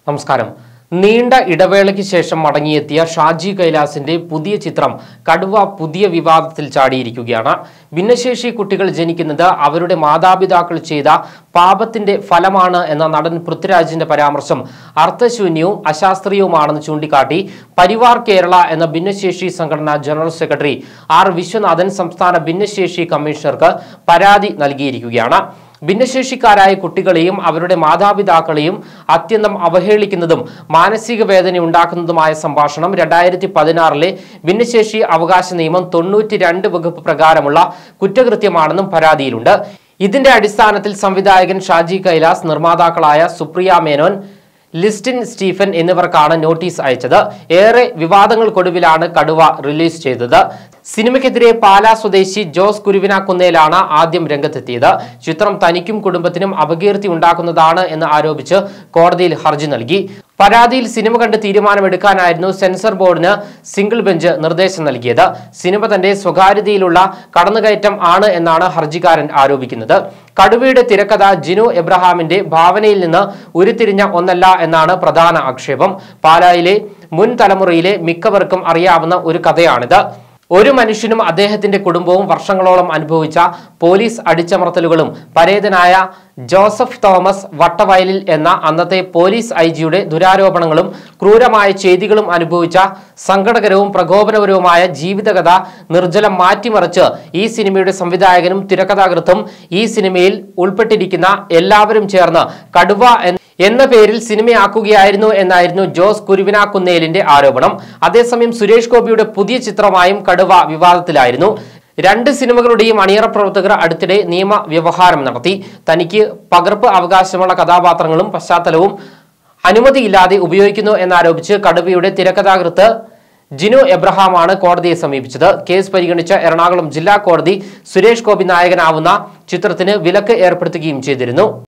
നമസ്കാരം നീണ്ട ഇടവേളയ്ക്ക് ശേഷം മടങ്ങിയെത്തിയ ഷാജി കൈലാസിന്റെ പുതിയ ചിത്രം കടുവ പുതിയ വിവാദത്തിൽ ചാടിയിരിക്കുകയാണ് ഭിന്നശേഷി കുട്ടികൾ ജനിക്കുന്നത് അവരുടെ മാതാപിതാക്കൾ ചെയ്ത പാപത്തിന്റെ ഫലമാണ് എന്ന നടൻ പൃഥ്വിരാജിന്റെ പരാമർശം അർത്ഥശൂന്യവും അശാസ്ത്രീയവുമാണെന്ന് ചൂണ്ടിക്കാട്ടി പരിവാർ കേരള എന്ന ഭിന്നശേഷി സംഘടന ജനറൽ സെക്രട്ടറി ആർ വിശ്വനാഥൻ സംസ്ഥാന ഭിന്നശേഷി കമ്മീഷണർക്ക് പരാതി നൽകിയിരിക്കുകയാണ് ഭിന്നശേഷിക്കാരായ കുട്ടികളെയും അവരുടെ മാതാപിതാക്കളെയും അത്യന്തം അവഹേളിക്കുന്നതും മാനസിക വേദന ഉണ്ടാക്കുന്നതുമായ സംഭാഷണം രണ്ടായിരത്തി പതിനാറിലെ ഭിന്നശേഷി അവകാശ നിയമം തൊണ്ണൂറ്റി രണ്ട് വകുപ്പ് പ്രകാരമുള്ള കുറ്റകൃത്യമാണെന്നും പരാതിയിലുണ്ട് ഇതിന്റെ അടിസ്ഥാനത്തിൽ സംവിധായകൻ ഷാജി കൈലാസ് നിർമ്മാതാക്കളായ സുപ്രിയ മേനോൻ ലിസ്റ്റിൻ സ്റ്റീഫൻ എന്നിവർക്കാണ് നോട്ടീസ് അയച്ചത് ഏറെ വിവാദങ്ങൾക്കൊടുവിലാണ് കടുവ റിലീസ് ചെയ്തത് സിനിമയ്ക്കെതിരെ പാലാ സ്വദേശി ജോസ് കുരുവിനാക്കുന്നേലാണ് ആദ്യം രംഗത്തെത്തിയത് ചിത്രം തനിക്കും കുടുംബത്തിനും അപകീർത്തി ഉണ്ടാക്കുന്നതാണ് എന്ന് ആരോപിച്ച് കോടതിയിൽ ഹർജി നൽകി പരാതിയിൽ സിനിമ കണ്ട് തീരുമാനമെടുക്കാനായിരുന്നു സെൻസർ ബോർഡിന് സിംഗിൾ ബെഞ്ച് നിർദ്ദേശം നൽകിയത് സിനിമ തന്റെ സ്വകാര്യതയിലുള്ള കടന്നുകയറ്റം ആണ് എന്നാണ് ഹർജിക്കാരൻ ആരോപിക്കുന്നത് കടുവയുടെ തിരക്കഥ ജിനു എബ്രഹാമിന്റെ ഭാവനയിൽ നിന്ന് ഉരുത്തിരിഞ്ഞ ഒന്നല്ല എന്നാണ് പ്രധാന ആക്ഷേപം പാലായിലെ മുൻ തലമുറയിലെ മിക്കവർക്കും അറിയാവുന്ന ഒരു കഥയാണിത് ഒരു മനുഷ്യനും അദ്ദേഹത്തിന്റെ കുടുംബവും വർഷങ്ങളോളം അനുഭവിച്ച പോലീസ് അടിച്ചമർത്തലുകളും പരേതനായ ജോസഫ് തോമസ് വട്ടവയലിൽ എന്ന അന്നത്തെ പോലീസ് ഐ ജിയുടെ ദുരാരോപണങ്ങളും ക്രൂരമായ ചെയ്തികളും അനുഭവിച്ച സങ്കടകരവും പ്രകോപനപരവുമായ ജീവിതകഥ നിർജ്ജലം മാറ്റിമറിച്ച് ഈ സിനിമയുടെ സംവിധായകനും തിരക്കഥാകൃത്തും ഈ സിനിമയിൽ ഉൾപ്പെട്ടിരിക്കുന്ന എല്ലാവരും ചേർന്ന് കടുവ എന്ന എന്ന പേരിൽ സിനിമയാക്കുകയായിരുന്നു എന്നായിരുന്നു ജോസ് കുരുവിനാക്കുന്നേലിന്റെ ആരോപണം അതേസമയം സുരേഷ് ഗോപിയുടെ പുതിയ ചിത്രമായും കടുവ വിവാദത്തിലായിരുന്നു രണ്ട് സിനിമകളുടെയും അണിയറ പ്രവർത്തകർ അടുത്തിടെ നിയമ വ്യവഹാരം നടത്തി തനിക്ക് പകർപ്പ് അവകാശമുള്ള കഥാപാത്രങ്ങളും പശ്ചാത്തലവും അനുമതിയില്ലാതെ ഉപയോഗിക്കുന്നു എന്നാരോപിച്ച് കടുവയുടെ തിരക്കഥാകൃത്ത് ജിനു എബ്രഹാമാണ് കോടതിയെ സമീപിച്ചത് കേസ് പരിഗണിച്ച എറണാകുളം ജില്ലാ കോടതി സുരേഷ് ഗോപി നായകനാവുന്ന ചിത്രത്തിന് വിലക്ക് ഏർപ്പെടുത്തുകയും ചെയ്തിരുന്നു